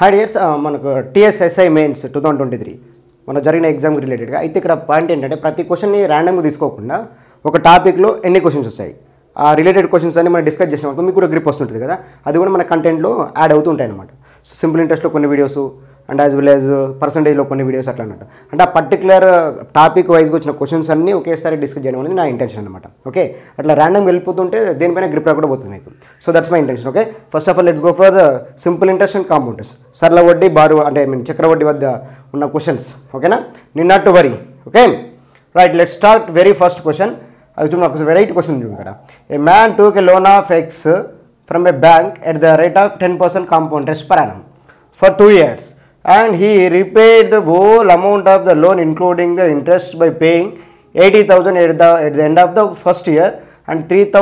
hi years మనకు TSSI mains two thousand twenty three మన జరిగిన ఎగ్జామ్కి రిలేటెడ్గా అయితే ఇక్కడ పాయింట్ ఏంటంటే ప్రతి క్వశ్చన్ని ర్యాండమ్గా తీసుకోకుండా ఒక టాపిక్లో ఎన్ని క్వశ్చన్స్ వస్తాయి ఆ రిలేటెడ్ క్వశ్చన్స్ అన్ని మనం డిస్కస్ చేసినాక మీకు కూడా గ్రిప్ వస్తుంటుంది కదా అది కూడా మన కంటెంట్లో యాడ్ అవుతూ ఉంటాయి అనమాట సింపుల్ ఇంట్రెస్ట్లో కొన్ని videos and as well as పర్సంటేజ్లో కొన్ని వీడియోస్ అట్లా అన్నట్టు అంటే ఆ పర్టికులర్ టాపిక్ వైజ్గా వచ్చిన క్వశ్చన్స్ అన్నీ ఒకేసారి డిస్కస్ చేయడం అనేది నా ఇంటెన్షన్ అనమాట ఓకే అట్లా ర్యాండమ్ వెళ్ళిపోతుంటే దేనిపైన గ్రిప్ కూడా పోతుంది మీకు so that's my intention okay first of all let's go for the simple interest and compounders సరళ వడ్డీ బారు అంటే ఐ మీన్ చక్రవడ్డీ వద్ద ఉన్న క్వశ్చన్స్ ఓకేనా need not to worry okay right let start very first question అది చూడండి ఒక వెరైటీ క్వశ్చన్ ఉంది ఇక్కడ a man took a loan of X from a bank at the rate of ten percent compound interest per annum for two years and he repaid the whole amount of the loan including the interest by paying 80000 at the at the end of the first year and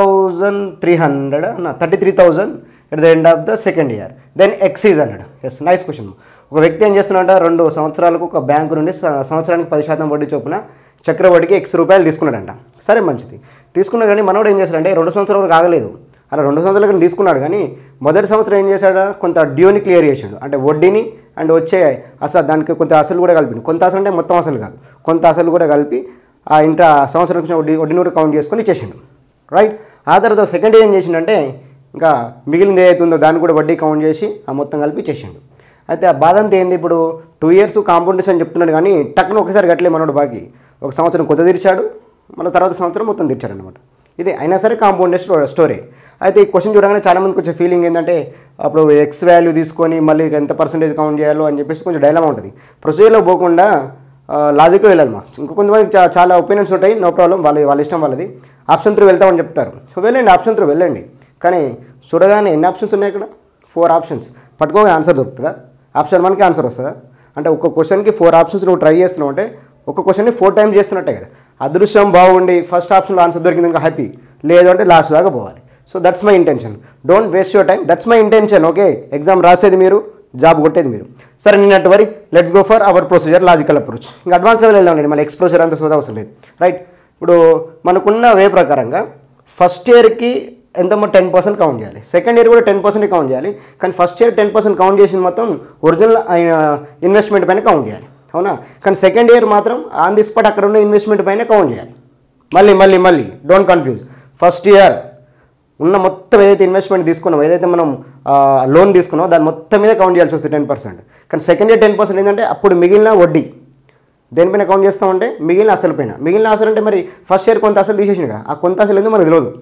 3300 no, 33000 at the end of the second year then x is అన్నాడు yes nice question ఒక వ్యక్తి ఏం చేస్తున్నాడంటే రెండు సంవత్సరాలకు ఒక bank నుండి స- సంవత్సరానికి పది శాతం వడ్డీ చొప్పున చక్రవడ్డీకి ఎక్స్ రూపాయలు తీసుకున్నాడంట సరే మంచిది తీసుకున్నాడు కానీ మనోడు ఏం చేశాడంటే రెండు సంవత్సరాలు వరకు ఆగలేదు అలా రెండు సంవత్సరాల క్రితం తీసుకున్నాడు కానీ మొదటి సంవత్సరం ఏం చేశాడు కొంత డ్యూని క్లియర్ చేసాడు అంటే వడ్డీని అండ్ వచ్చే అసలు దానికి కొంత అసలు కూడా కలిపి కొంత అసలు అంటే మొత్తం అసలు కాదు కొంత అసలు కూడా కలిపి ఆ ఇంట సంవత్సరం వచ్చిన వడ్డీ వడ్డీని కూడా కౌంట్ చేసుకొని ఇచ్చేసిండు రైట్ ఆ తర్వాత సెకండ్ ఏం చేసిండంటే ఇంకా మిగిలింది ఏదైతుందో దాన్ని కూడా వడ్డీ కౌంట్ చేసి ఆ మొత్తం కలిపి ఇచ్చేసిండు అయితే ఆ బాధ అంతా ఏంది ఇప్పుడు టూ ఇయర్స్ కాంపౌండేస్ అని చెప్తున్నాడు కానీ టక్కున ఒకసారి గట్లే మనోడు బాకీ ఒక సంవత్సరం కొత్త తీర్చాడు మళ్ళీ తర్వాత సంవత్సరం మొత్తం తీర్చాడు అనమాట ఇది అయినా సరే కాంపౌండ్ స్టోరీ అయితే ఈ క్వశ్చన్ చూడగానే చాలా మందికి వచ్చే ఫీలింగ్ ఏంటంటే అప్పుడు ఎక్స్ వాల్యూ తీసుకొని మళ్ళీ ఎంత పర్సెంటేజ్ కౌంట్ చేయాలో అని చెప్పేసి కొంచెం డైలామా ఉంటుంది ప్రొసీజర్లో పోకుండా లాజిక్లో వెళ్ళాలి మా ఇంకా కొంతమందికి చా- చాలా ఒపీనియన్స్ ఉంటాయి నో ప్రాబ్లం వాళ్ళ వాళ్ళ ఇష్టం వాళ్ళది ఆప్షన్ త్రూ వెళ్తామని చెప్తారు సో వెళ్ళండి ఆప్షన్ త్రూ వెళ్ళండి కానీ చూడగానే ఎన్ని ఆప్షన్స్ ఉన్నాయి ఇక్కడ ఫోర్ ఆప్షన్స్ పట్టుకోగానే ఆన్సర్ దొరుకుతుందా ఆప్షన్ వన్కి ఆన్సర్ వస్తుందా అంటే ఒక క్వశ్చన్కి ఫోర్ ఆప్షన్స్ నువ్వు ట్రై చేస్తున్నావు అంటే ఒక క్వశ్చన్ని ఫోర్ టైమ్స్ చేస్తున్నట్టే కదా అదృష్టం బాగుండి ఫస్ట్ ఆప్షన్లో ఆన్సర్ దొరికింది ఇంకా హ్యాపీ లేదు అంటే లాస్ట్ దాకా పోవాలి so that's my intention don't waste your time that's my intention okay exam రాసేది మీరు జాబ్ కొట్టేది మీరు సరే need not worry let's go for our procedure logical approach ఇంకా అడ్వాన్స్ లెవెల్ వెళ్దాం మళ్ళీ ఎక్స్ప్రోజర్ అంత సోదా అవసరం లేదు రైట్ ఇప్పుడు మనకున్న వే ప్రకారంగా ఫస్ట్ ఇయర్కి ఎంతమో టెన్ పర్సెంట్ కౌంట్ చేయాలి సెకండ్ ఇయర్ కూడా టెన్ పర్సెంట్ కౌంట్ చేయాలి కానీ first year ten percent count చేసిన మొత్తం ఒరిజినల్ ఇన్వెస్ట్మెంట్ పైన కౌంట్ చేయాలి అవునా కానీ సెకండ్ ఇయర్ మాత్రం ఆన్ ది స్పాట్ అక్కడ ఉన్న ఇన్వెస్ట్మెంట్ పైన కౌంట్ చేయాలి మళ్ళీ మళ్ళీ మళ్ళీ డోంట్ కన్ఫ్యూజ్ ఫస్ట్ ఇయర్ ఉన్న మొత్తం ఏదైతే ఇన్వెస్ట్మెంట్ తీసుకున్నామో ఏదైతే మనం లోన్ తీసుకున్నామో దాని మొత్తం మీద కౌంట్ చేయాల్సి వస్తుంది టెన్ పర్సెంట్ కానీ సెకండ్ ఇయర్ టెన్ పర్సెంట్ ఏంటంటే అప్పుడు మిగిలిన వడ్డీ దేనిపైన కౌంట్ చేస్తామంటే మిగిలిన అసలు పైన మిగిలిన అసలు అంటే మరి ఫస్ట్ ఇయర్ కొంత అసలు తీసేసింది ఆ కొంత అసలు ఏందో మనకు తెలియదు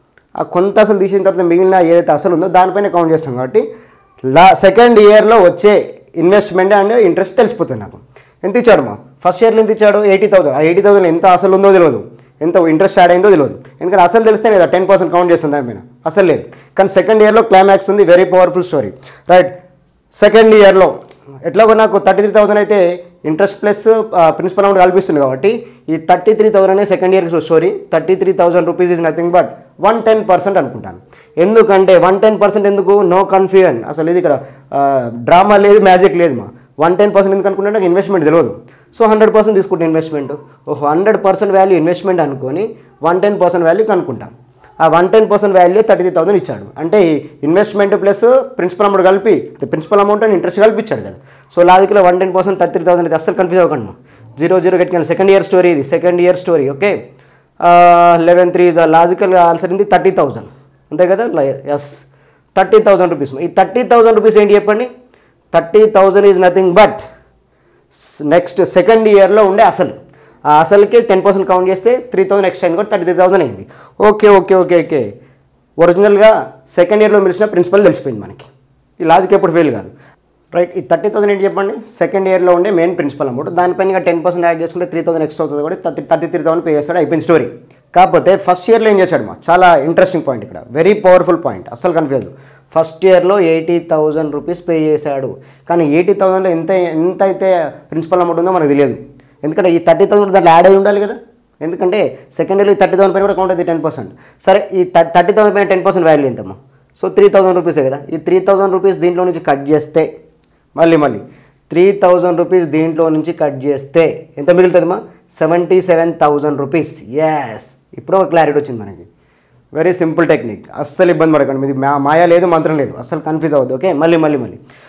ఆ కొంత అసలు తీసిన తర్వాత మిగిలిన ఏదైతే అసలు ఉందో దానిపైన కౌంట్ చేస్తాం కాబట్టి లా సెకండ్ ఇయర్లో వచ్చే ఇన్వెస్ట్మెంట్ అండ్ ఇంట్రెస్ట్ తెలిసిపోతుంది నాకు ఎంత ఇచ్చాడు మా ఫస్ట్ ఇయర్లో ఎంత ఇచ్చాడు ఎయిటీ థౌసండ్ ఆ ఎయిటీ థౌసండ్ ఎంత అసలు ఉందో తెలియదు ఎంత ఇంట్రెస్ట్ యాడ్ అయిందో తెలియదు ఎందుకంటే అసలు తెలిస్తే లేదా టెన్ పర్సెంట్ కౌంట్ చేస్తుంది దానిపైన అసలు లేదు కానీ సెకండ్ ఇయర్లో క్లైమాక్స్ ఉంది very powerful story right second ఇయర్లో ఎట్లాగో నాకు థర్టీ త్రీ థౌసండ్ అయితే ఇంట్రెస్ట్ ప్లస్ ప్రిన్సిపల్ అమౌంట్ కల్పిస్తుంది కాబట్టి ఈ థర్టీ త్రీ థౌసండ్ అనే second year story thirty three thousand rupees is nothing but one ten percent అనుకుంటాను ఎందుకంటే వన్ టెన్ పర్సెంట్ ఎందుకు నో కన్ఫ్యూజన్ అసలు ఇది ఇక్కడ డ్రామా లేదు మ్యాజిక్ లేదు మా వన్ టెన్ పర్సెంట్ ఎందుకు అనుకుంటే నాకు ఇన్వెస్ట్మెంట్ తెలియదు సో హండ్రెడ్ పర్సెంట్ తీసుకుంటే ఇన్వెస్ట్మెంట్ ఓ హండ్రెడ్ పర్సెంట్ వాల్యూ ఇన్వెస్ట్మెంట్ అనుకొని వన్ టెన్ పర్సెంట్ వాల్యూ కనుక్కుంటాం ఆ one ten percent value thirty three thousand ఇచ్చాడు అంటే ఇన్వెస్ట్మెంట్ ప్లస్ ప్రిన్సిపల్ అమౌంట్ కలిపి ప్రిన్సిపల్ అమౌంట్ అండ్ ఇంట్రెస్ట్ కలిపి ఇచ్చాడు కదా సో లాజిక్లో one ten percent thirty three thousand అయితే అస్సలు కన్ఫ్యూజ్ అవ్వకండి జీరో జీరో కట్టిన సెకండ్ ఇయర్ స్టోరీ ఇది second year story okay eleven three is logical answer ఇది థర్టీ థౌసండ్ అంతే కదా ఎస్ థర్టీ థౌసండ్ రూపీస్ ఈ థర్టీ థౌసండ్ రూపీస్ ఏంటి చెప్పండి thirty thousand is nothing but next second ఇయర్లో ఉండే అసలు ఆ అసలుకి టెన్ పర్సెంట్ కౌంట్ చేస్తే త్రీ థౌసండ్ ఎక్స్ట్రా అయింది కూడా థర్టీ త్రీ థౌసండ్ అయింది ఓకే ఓకే ఓకే ఓకే ఒరిజినల్గా సెకండ్ ఇయర్లో మిలిచిన ప్రిన్సిపల్ తెలిసిపోయింది మనకి ఈ లాజిక్ ఎప్పుడు ఫెయిల్ కాదు రైట్ ఈ థర్టీ థౌసండ్ ఏంటి చెప్పండి సెకండ్ ఇయర్లో ఉండే మెయిన్ ప్రిన్సిపల్ అమౌంట్ దానిపైన టెన్ పర్సెంట్ యాడ్ చేసుకుంటే త్రీ థౌసండ్ ఎక్స్ట్రా అవుతుంది కూడా thirty thirty three thousand pay చేస్తాడు అయిపోయింది స్టోరీ కాకపోతే ఫస్ట్ ఇయర్లో ఏం చేశాడు మా చాలా ఇంట్రెస్టింగ్ పాయింట్ ఇక్కడ వెరీ పవర్ఫుల్ పాయింట్ అస్సలు కన్ఫ్యూజ్ ఫస్ట్ ఇయర్లో ఎయిటీ థౌసండ్ రూపీస్ పే చేశాడు కానీ ఎయిటీ థౌసండ్లో ఎంత ఎంత అయితే ప్రిన్సిపల్ అమౌంట్ ఉందో మనకు తెలియదు ఎందుకంటే ఈ థర్టీ థౌసండ్ దాంట్లో యాడ్ అయి ఉండాలి కదా ఎందుకంటే సెకండ్ ఇయర్లో థర్టీ థౌసండ్ పైన కూడా కౌంట్ అవుతుంది టెన్ పర్సెంట్ సరే ఈ థర్టీ థౌసండ్ పైన టెన్ పర్సెంట్ వాల్యూ ఎంతమ్మా సో త్రీ థౌసండ్ రూపీసే కదా ఈ త్రీ థౌసండ్ రూపీస్ దీంట్లో నుంచి కట్ చేస్తే మళ్ళీ మళ్ళీ త్రీ థౌజండ్ రూపీస్ దీంట్లో నుంచి కట్ చేస్తే ఎంత మిగులుతుందమ్మా seventy seven thousand rupees yes ఇప్పుడు ఒక క్లారిటీ వచ్చింది మనకి వెరీ సింపుల్ టెక్నిక్ అస్సలు ఇబ్బంది పడకండి మీది మా మాయా లేదు మంత్రం లేదు అస్సలు కన్ఫ్యూజ్ అవ్వద్దు ఓకే మళ్ళీ మళ్ళీ మళ్ళీ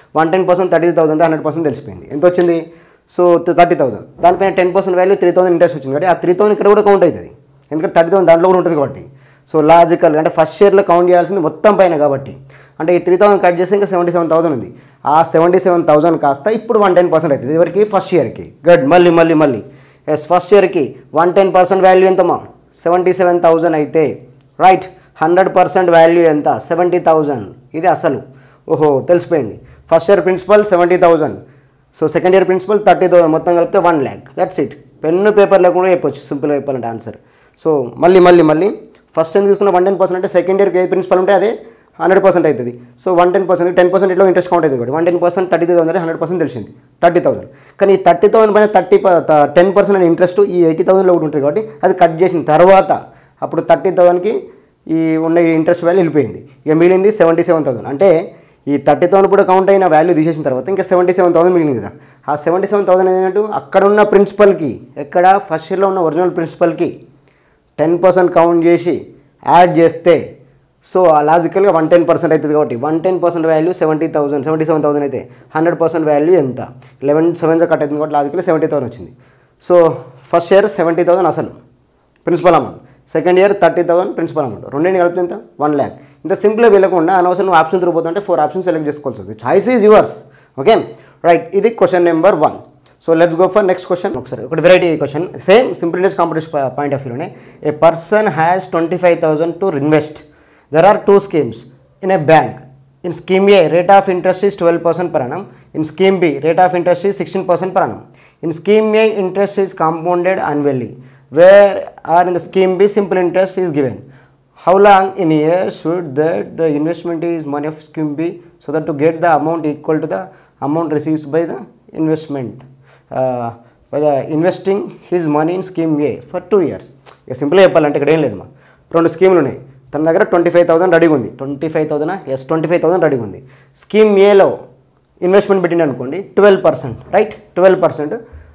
one ten percent thirty thousand hundred percent తెలిసిపోయింది ఎంత వచ్చింది సో థర్టీ థౌసండ్ దానిపైన ten percent value three thousand interest వచ్చింది కాబట్టి ఆ త్రీ థౌసండ్ ఇక్కడ కూడా కౌంట్ అవుతుంది ఎందుకంటే థర్టీ థౌసండ్ దాంట్లో కూడా ఉంటుంది కాబట్టి సో లాజికల్ అంటే ఫస్ట్ ఇయర్లో కౌంట్ చేయాల్సింది మొత్తం పైన కాబట్టి అంటే ఈ త్రీ థౌసండ్ కట్ చేస్తే ఇంకా సెవెంటీ సెవెన్ థౌసండ్ ఉంది ఆ సెవెంటీ సెవెన్ థౌసండ్ కాస్త ఇప్పుడు వన్ టెన్ పర్సెంట్ అవుతుంది ఎవరికి ఫస్ట్ ఇయర్కి గుడ్ మళ్ళీ మళ్ళీ మళ్ళీ ఎస్ ఫస్ట్ ఇయర్కి వన్ టెన్ పర్సెంట్ వాల్యూ ఎంతమా సెవెంటీ సెవెన్ థౌసండ్ అయితే రైట్ హండ్రెడ్ పర్సెంట్ వాల్యూ ఎంత సెవెంటీ థౌజండ్ ఇది అసలు ఓహో తెలిసిపోయింది first year principal seventy thousand so second year principal thirty thousand మొత్తం కలిపితే one lakh that's it pen paper లేకుండా చెప్పొచ్చు సింపుల్గా చెప్పాలంటే ఆన్సర్ సో మళ్ళీ మళ్ళీ మళ్ళీ ఫస్ట్ టైం తీసుకున్న వన్ టెన్ పర్సెంట్ అంటే సెకండ్ ఇయర్కి ఏ ప్రిన్సిపల్ ఉంటే అదే హండ్రెడ్ పర్సెంట్ అవుతుంది so one ten percent ten percent ఇట్లా ఇంట్రెస్ట్ కౌంట్ అవుతుంది one ten percent thirty thousand అంటే హండ్రెడ్ పర్సెంట్ తెలిసింది థర్టీ థౌసండ్ కానీ ఈ థర్టీ థౌసండ్ పైన థర్టీ టెన్ పర్సెంట్ అనే ఇంట్రెస్ట్ ఈ ఎయిటీ థౌసండ్లో ఒకటి ఉంటుంది కాబట్టి అది కట్ చేసిన తర్వాత అప్పుడు థర్టీ థౌసండ్కి ఈ ఉన్న ఈ ఇంట్రెస్ట్ వాల్యూ వెళ్ళిపోయింది ఇక మిగిలింది సెవెంటీ సెవెన్ థౌసండ్ అంటే ఈ థర్టీ థౌసండ్ కూడా కౌంట్ అయిన వాల్యూ తీసేసిన తర్వాత ఇంకా సెవెంటీ సెవెన్ థౌసండ్ మిగిలింది కదా ఆ సెవెంటీ సెవెన్ థౌసండ్ ఏంటంటే అక్కడ ఉన్న ప్రిన్సిపల్కి ఎక్కడ ఫస్ట్ ఇయర్లో ఉన్న ఒరిజినల్ ప్రిన్సిపల్కి టెన్ పర్సెంట్ కౌంట్ చేసి యాడ్ చేస్తే సో లాజికల్గా వన్ టెన్ పర్సెంట్ అవుతుంది కాబట్టి one ten percent value seventy thousand seventy seven thousand అయితే హండ్రెడ్ పర్సెంట్ వాల్యూ ఎంత లెవెన్ సెవెన్ కట్ అవుతుంది కాబట్టి లాజికల్గా సెవెంటీ థౌసండ్ వచ్చింది so first year seventy thousand అసలు principal amount second year thirty thousand principal amount రెండింటి కలిపితే ఎంత వన్ ల్యాక్ ఇంత సింపుల్గా వెళ్ళకుండా అనవసరం నువ్వు ఆప్షన్ తిరిగిపోతుంటే ఫోర్ ఆప్షన్ సెలెక్ట్ చేసుకోవాల్సి వస్తుంది choice is yours okay right ఇది question number one so let's go for next question ఒకసారి ఒకటి variety question same simple interest competition point of వ్యూలోనే a person has twenty five thousand to invest there are two schemes in a bank in scheme A rate of interest is twelve percent per annum in scheme B rate of interest is sixteen percent per annum in scheme A interest is compounded annually whereas in the scheme B simple interest is given how long in a year should that the investment is money of scheme be so that to get the amount equal to the amount received by the investment uh, by the investing his money in scheme A for two years ఇక సింపుల్గా చెప్పాలంటే ఇక్కడ ఏం లేదు మా రెండు స్కీములు ఉన్నాయి తన దగ్గర ట్వంటీ ఫైవ్ థౌసండ్ రెడీగా ఉంది twenty five thousand yes twenty five thousand రెడీగా ఉంది స్కీమ్ ఏలో ఇన్వెస్ట్మెంట్ పెట్టిండు అనుకోండి twelve percent right twelve percent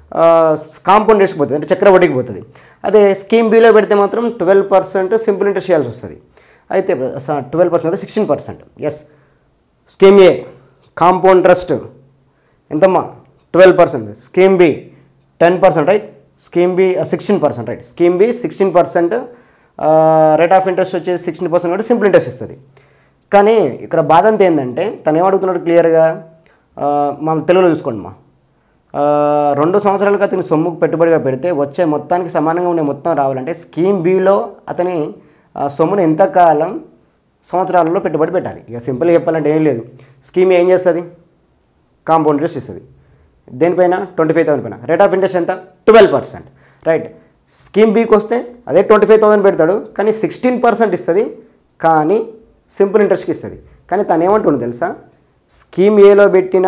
compound రేట్స్కి పోతుంది అంటే చక్ర వడ్డీకి పోతుంది అదే స్కీమ్ బీలో పెడితే మాత్రం ట్వెల్వ్ పర్సెంట్ సింపుల్ ఇంట్రెస్ట్ చేయాల్సి వస్తుంది అయితే ట్వెల్వ్ పర్సెంట్ అయితే sixteen percent yes scheme A compound interest ఎంతమ్మా twelve percent scheme B ten percent right scheme B sixteen percent right scheme B sixteen percent rate of interest వచ్చేసి sixteen percent కాబట్టి simple interest ఇస్తుంది కానీ ఇక్కడ బాధ అంతా ఏంటంటే తను ఏమడుగుతున్నాడు క్లియర్గా మనం తెలుగులో చూసుకోండి మా ఆ, రెండు సంవత్సరాలుగా అతని సొమ్ముకు పెట్టుబడిగా పెడితే వచ్చే మొత్తానికి సమానంగా ఉండే మొత్తం రావాలంటే స్కీమ్ బిలో అతని ఆ, సొమ్మును ఎంతకాలం సంవత్సరాలలో పెట్టుబడి పెట్టాలి ఇక సింపుల్గా చెప్పాలంటే ఏం లేదు స్కీమ్ ఏం చేస్తుంది కాంపౌండ్ ఇంట్రెస్ట్ ఇస్తుంది దేనిపైన ట్వంటీ ఫైవ్ థౌసండ్ పైన రేట్ ఆఫ్ ఇంట్రెస్ట్ ఎంత ట్వెల్వ్ పర్సెంట్ రైట్ స్కీమ్ బీకి వస్తే అదే ట్వంటీ ఫైవ్ థౌసండ్ పెడతాడు కానీ సిక్స్టీన్ పర్సెంట్ ఇస్తుంది కానీ సింపుల్ ఇంట్రెస్ట్కి ఇస్తుంది కానీ తను ఏమంటుండు తెలుసా స్కీమ్ ఏలో పెట్టిన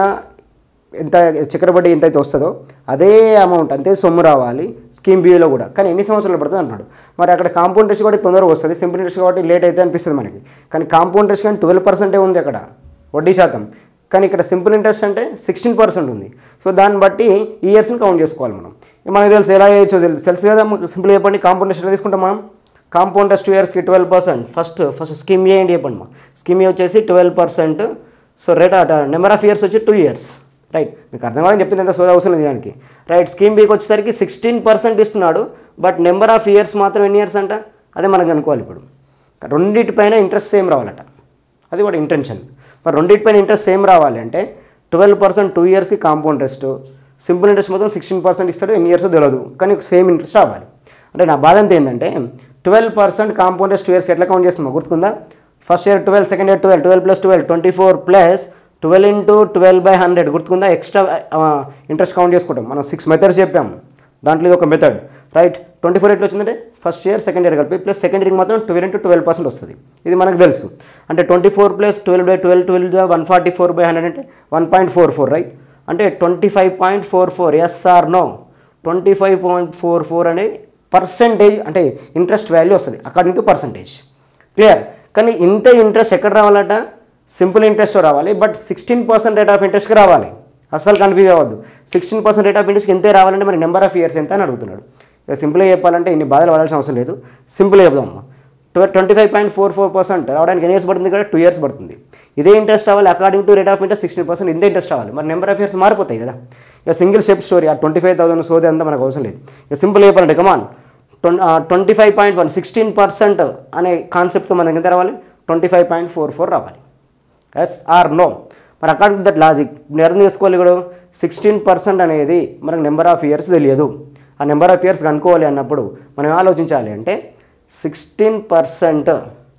ఎంత చక్రవడ్డీ ఎంత అయితే వస్తుందో అదే అమౌంట్ అంతే సొమ్ము రావాలి స్కీమ్ బిలో కూడా కానీ ఎన్ని సంవత్సరాలు పడుతుంది అంటున్నాడు మరి అక్కడ కాంపౌండ్ ఇంట్రెస్ట్ కూడా తొందరగా వస్తుంది సింపుల్ ఇంట్రెస్ట్ కాబట్టి లేట్ అయితే అనిపిస్తుంది మనకి కానీ కాంపౌండ్ ఇంట్రెస్ట్ కానీ ట్వెల్వ్ పర్సెంటే ఉంది అక్కడ వడ్డీ శాతం కానీ ఇక్కడ సింపుల్ ఇంట్రెస్ట్ అంటే సిక్స్టీన్ పర్సెంట్ ఉంది సో దాన్ని బట్టి ఇయర్స్ని కౌంట్ చేసుకోవాలి మనం ఇక మనకు తెలుసు ఎలా చేయొచ్చో తెలుసు తెలుసు కదా మనకు సింపుల్ చెప్పండి కాంపౌండ్ ఇంట్రెస్ట్ ఎలా తీసుకుంటాం మనం కాంపౌండ్ ఇంట్రెస్ట్ టూ ఇయర్స్కి twelve percent first first scheme A ఏంటి చెప్పండి మా స్కీమ్ ఏ వచ్చేసి twelve percent so rate number of years వచ్చి టూ ఇయర్స్ రైట్ మీకు అర్థం కావాలని చెప్పింది ఎంత సోదా అవసరం లేదు దానికి రైట్ స్కీమ్ బీకి వచ్చేసరికి సిక్స్టీన్ పర్సెంట్ ఇస్తున్నాడు బట్ నెంబర్ ఆఫ్ ఇయర్స్ మాత్రం ఎన్ని ఇయర్స్ అంట అదే మనకు అనుకోవాలి ఇప్పుడు రెండింటిపైన ఇంట్రెస్ట్ సేమ్ రావాలట అది కూడా ఇంటెన్షన్ మరి రెండింటిపైన ఇంట్రెస్ట్ సేమ్ రావాలి అంటే ట్వెల్వ్ పర్సెంట్ టూ ఇయర్స్కి కాంపౌండ్ ఇంట్రెస్ట్ సింపుల్ ఇంట్రెస్ట్ మొత్తం సిక్స్టీన్ పర్సెంట్ ఇస్తాడు ఎన్ని ఇయర్స్ తెలియదు కానీ సేమ్ ఇంట్రెస్ట్ రావాలి అంటే నా బాధ అంతా ఏంటంటే twelve percent compound interest two years ఎట్లా కౌంట్ చేస్తామా గుర్తుకుందా first year twelve second year twelve twelve plus twelve twenty four plus twelve into twelve by hundred గుర్తుకుందా ఎక్స్ట్రా ఇంట్రెస్ట్ కౌంట్ చేసుకుంటాం మనం సిక్స్ మెథడ్స్ చెప్పాము దాంట్లో ఇది ఒక మెథడ్ రైట్ ట్వంటీ ఫోర్ ఎట్లా వచ్చిందంటే ఫస్ట్ ఇయర్ సెకండ్ ఇయర్ కలిపి ప్లస్ సెకండ్ ఇయర్కి మాత్రం ట్వెల్వ్ ఇంటూ ట్వెల్వ్ పర్సెంట్ వస్తుంది ఇది మనకు తెలుసు అంటే twenty four plus twelve by twelve twelve one forty four by hundred అంటే one point four four right అంటే twenty five point four four S R no twenty five point four four అనే percentage అంటే interest value వస్తుంది according to percentage clear కానీ ఇంత interest ఎక్కడ రావాలట simple interest రావాలి but sixteen percent rate of ఇంట్రెస్ట్కి రావాలి అసలు కన్ఫ్యూజ్ అవ్వద్దు సిక్స్టీన్ పర్సెంట్ రేట్ ఆఫ్ ఇంట్రెస్ట్కి ఎంతే రావాలంటే మరి నెంబర్ ఆఫ్ ఇయర్స్ ఎంత అని అడుగుతున్నాడు ఇక సింపుల్గా చెప్పాలంటే ఇన్ని బాధలు పడాల్సిన అవసరం లేదు సింపుల్గా చెప్దాం twenty five point four four percent రావడానికి ఎన్ని ఇయర్స్ పడుతుంది ఇక్కడ టూ ఇయర్స్ పడుతుంది ఇదే ఇంట్రెస్ట్ రావాలి according to rate of interest sixteen percent ఇంతే ఇంట్రెస్ట్ రావాలి మరి నెంబర్ ఆఫ్ ఇయర్స్ మారిపోతాయి కదా ఇక సింగిల్ స్టెప్ స్టోరీ ఆ ట్వంటీ ఫైవ్ థౌసండ్ సోది అంతా మనకు అవసరం లేదు ఇక సింపుల్ చెప్పాలంటే come on twenty five point one sixteen percent అనే కాన్సెప్ట్తో మనకి ఎంత రావాలి twenty five point four four రావాలి ఎస్ ఆర్ నో మరి అకార్డింగ్ టు దట్ లాజిక్ నేను అర్థం చేసుకోవాలి ఇప్పుడు సిక్స్టీన్ పర్సెంట్ అనేది మనకు నెంబర్ ఆఫ్ ఇయర్స్ తెలియదు ఆ నెంబర్ ఆఫ్ ఇయర్స్ కనుక్కోవాలి అన్నప్పుడు మనం ఏం ఆలోచించాలి అంటే sixteen percent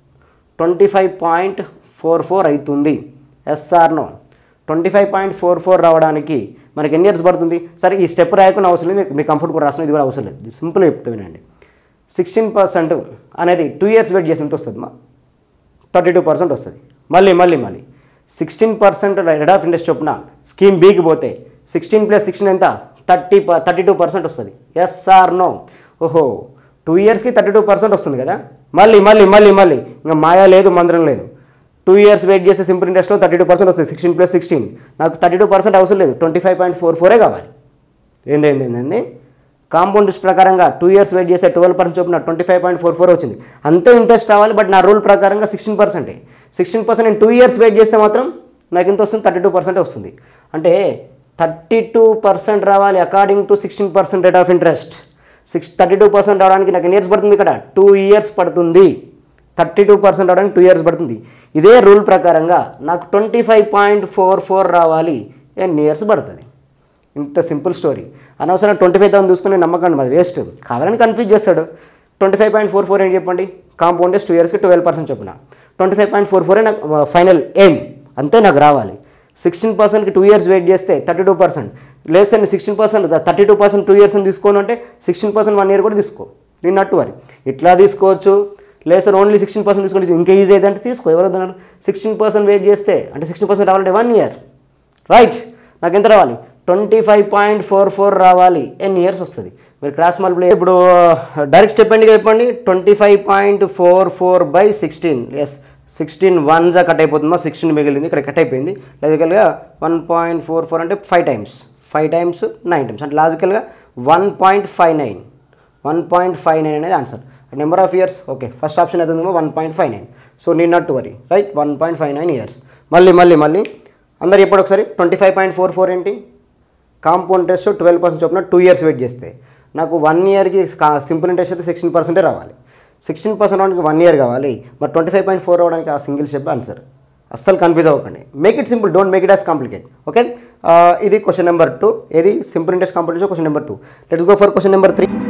twenty five point four four అవుతుంది SR no twenty five point four four రావడానికి మనకి ఎన్ని ఇయర్స్ పడుతుంది సరే ఈ స్టెప్ రాయకుండా అవసరం లేదు మీ కంఫర్ట్ కూడా రాసిన ఇది కూడా అవసరం లేదు సింపుల్ చెప్తా వినండి సిక్స్టీన్ పర్సెంట్ అనేది టూ ఇయర్స్ వెయిట్ చేసి ఎంత వస్తుంది మా థర్టీ టూ పర్సెంట్ వస్తుంది మళ్ళీ మళ్ళీ మళ్ళీ sixteen percent rate of interest చొప్పున స్కీమ్ బీకి పోతే సిక్స్టీన్ ప్లస్ సిక్స్టీన్ ఎంత థర్టీ థర్టీ టూ పర్సెంట్ వస్తుంది ఎస్ ఆర్ నో ఓహో టూ ఇయర్స్కి థర్టీ టూ పర్సెంట్ వస్తుంది కదా మళ్ళీ మళ్ళీ మళ్ళీ మళ్ళీ ఇంకా మాయా లేదు మంత్రం లేదు టూ ఇయర్స్ వెయిట్ చేస్తే సింపుల్ ఇంట్రెస్ట్లో థర్టీ టూ పర్సెంట్ వస్తుంది సిక్స్టీన్ ప్లస్ సిక్స్టీన్ నాకు థర్టీ టూ పర్సెంట్ అవసరం లేదు ట్వంటీ ఫైవ్ పాయింట్ ఫోర్ ఫోరే కావాలి ఏంది ఏంది ఏంది ఏంది కాంపౌండ్ లిస్ట్ ప్రకారంగా టూ ఇయర్స్ వెయిట్ చేస్తే ట్వెల్వ్ పర్సెంట్ చొప్పున twenty five point four four వచ్చింది అంతే ఇంట్రెస్ట్ రావాలి బట్ నా రూల్ ప్రకారంగా సిక్స్టీన్ పర్సెంటే సిక్స్టీన్ పర్సెంట్ నేను టూ ఇయర్స్ వెయిట్ చేస్తే మాత్రం నాకు ఎంత వస్తుంది థర్టీ టూ పర్సెంట్ వస్తుంది అంటే థర్టీ టూ పర్సెంట్ రావాలి according to sixteen percent rate of interest six thirty two percent రావడానికి నాకు ఎన్ని ఇయర్స్ పడుతుంది ఇక్కడ టూ ఇయర్స్ పడుతుంది థర్టీ టూ పర్సెంట్ రావడానికి టూ ఇయర్స్ పడుతుంది ఇదే రూల్ ప్రకారంగా నాకు twenty five point four four రావాలి ఎన్ని ఇయర్స్ పడుతుంది ఇంత సింపుల్ స్టోరీ అనవసరం ట్వంటీ ఫైవ్ థౌసండ్ చూసుకుని నమ్మకండి మాది వేస్ట్ కావాలని కన్ఫ్యూజ్ చేస్తాడు twenty five point four four ఏంటి చెప్పండి కాంపౌండ్ టూ ఇయర్స్కి ట్వెల్వ్ పర్సెంట్ చొప్పున ట్వంటీ ఫైవ్ పాయింట్ ఫోర్ ఫోరే నాకు ఫైనల్ ఎయిమ్ అంతే నాకు రావాలి సిక్స్టీన్ పర్సెంట్కి టూ ఇయర్స్ వెయిట్ చేస్తే థర్టీ టూ పర్సెంట్ లేస్తే నేను sixteen percent thirty two percent two years తీసుకోను అంటే సిక్స్టీన్ పర్సెంట్ వన్ ఇయర్ కూడా తీసుకో నేను నట్టు వారి ఇట్లా తీసుకోవచ్చు లేదా ఓన్లీ సిక్స్టీన్ పర్సెంట్ తీసుకోవచ్చు ఇంకా ఈజీ అయితే అంటే తీసుకో ఎవరు వద్దన్నారు సిక్స్టీన్ పర్సెంట్ వెయిట్ చేస్తే అంటే సిక్స్టీన్ పర్సెంట్ రావాలంటే వన్ ఇయర్ రైట్ నాకు ఎంత రావాలి twenty five point four four రావాలి ఎన్ని ఇయర్స్ వస్తుంది మీరు క్రాస్ మల్టిప్లై ఇప్పుడు డైరెక్ట్ స్టెప్ ఎండ్గా చెప్పండి twenty five point four four by sixteen S sixteen వన్జా కట్ అయిపోతుందా సిక్స్టీన్ మిగిలింది ఇక్కడ కట్ అయిపోయింది లాజికల్గా వన్ పాయింట్ ఫోర్ ఫోర్ అంటే five times five times nine times అంటే లాజికల్గా one point five nine one point five nine అనేది answer number of years okay first option అయితే ఉందేమో one point five nine so need not worry right one point five nine years మళ్ళీ మళ్ళీ మళ్ళీ అందరు ఎప్పుడు ఒకసారి twenty five point four four ఏంటి కాంపౌండ్ ఇంట్రెస్ట్ ట్వెల్వ్ పర్సెంట్ చొప్పున టూ ఇయర్స్ వెయిట్ చేస్తే నాకు వన్ ఇయర్కి సింపుల్ ఇంట్రెస్ట్ అయితే సిక్స్టీన్ పర్సెంటే రావాలి సిక్స్టీన్ పర్సెంట్ అవడానికి వన్ ఇయర్ కావాలి మరి ట్వంటీ ఫైవ్ పాయింట్ ఫోర్ అవడానికి ఆ సింగిల్ స్టెప్ ఆన్సర్ అస్సలు కన్ఫ్యూజ్ అవ్వకండి make it simple don't make it as complicate okay ఇది క్వశ్చన్ నెంబర్ టూ ఇది simple interest complication question number two let's go for question number three